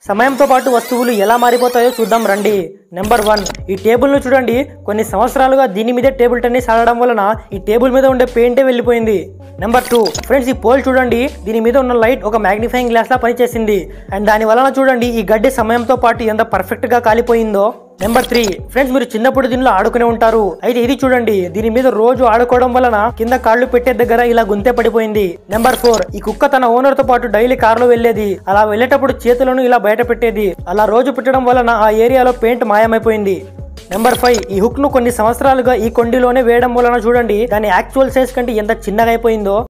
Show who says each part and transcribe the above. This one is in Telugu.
Speaker 1: సమయంతో పాటు వస్తువులు ఎలా మారిపోతాయో చూద్దాం రండి నెంబర్ వన్ ఈ టేబుల్ను చూడండి కొన్ని సంవత్సరాలుగా దీని మీదే టేబుల్ టెన్నిస్ ఆడడం వలన ఈ టేబుల్ మీద ఉండే పెయింటే వెళ్ళిపోయింది నెంబర్ టూ ఫ్రెండ్స్ ఈ పోల్ చూడండి దీని మీద ఉన్న లైట్ ఒక మ్యాగ్నిఫైయింగ్ గ్లాస్ లా పనిచేసింది అండ్ దాని వలన చూడండి ఈ గడ్డి సమయంతో పాటు ఎంత పర్ఫెక్ట్ గా కాలిపోయిందో నెంబర్ త్రీ ఫ్రెండ్స్ మీరు చిన్నప్పుడు దీనిలో ఆడుకునే ఉంటారు అయితే ఇది చూడండి దీని మీద రోజు ఆడుకోవడం వలన కింద కాళ్ళు పెట్టే దగ్గర ఇలా గుంతె పడిపోయింది నెంబర్ ఫోర్ ఈ కుక్క తన ఓనర్ తో పాటు డైలీ కారులో వెళ్ళేది అలా వెళ్ళేటప్పుడు చేతులను ఇలా బయట పెట్టేది అలా రోజు పెట్టడం వలన ఆ ఏరియాలో పెయింట్ మాయమైపోయింది నెంబర్ ఫైవ్ ఈ హుక్ ను కొన్ని సంవత్సరాలుగా ఈ కొండిలోనే వేయడం వలన చూడండి దాని యాక్చువల్ సైజ్ కంటే ఎంత చిన్నగా అయిపోయిందో